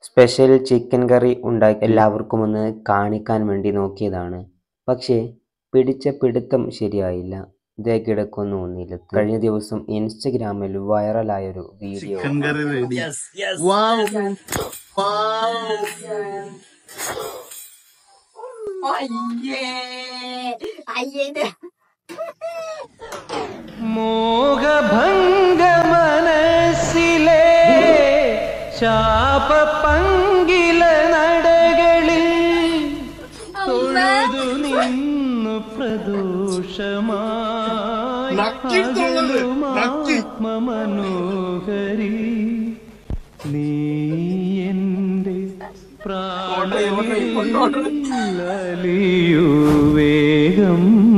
Special chicken കറി ഉണ്ടാക്കി എല്ലാവർക്കും ഒന്ന് കാണിക്കാൻ വേണ്ടി നോക്കിയതാണ് പക്ഷേ പിടിച്ച പിടുത്തം ശരിയായില്ല ഇതേ കിടക്കൊന്നും ഒന്നില്ല കഴിഞ്ഞ ദിവസം ഇൻസ്റ്റഗ്രാമിൽ വൈറലായൊരു video chicken curry ready wow wow അയ്യേ അയ്യേ മോഹഭംഗ മനസ്സിലെ ശാപപങ്കില നടകളിൽ തൊഴുതു നിന്നു പ്രദോഷമായി നക്കിത്തുള്ളത്, നക്കി. ആത്മമനോഹരി നീ എന്റെ പ്രാണലിയൂ വേഗം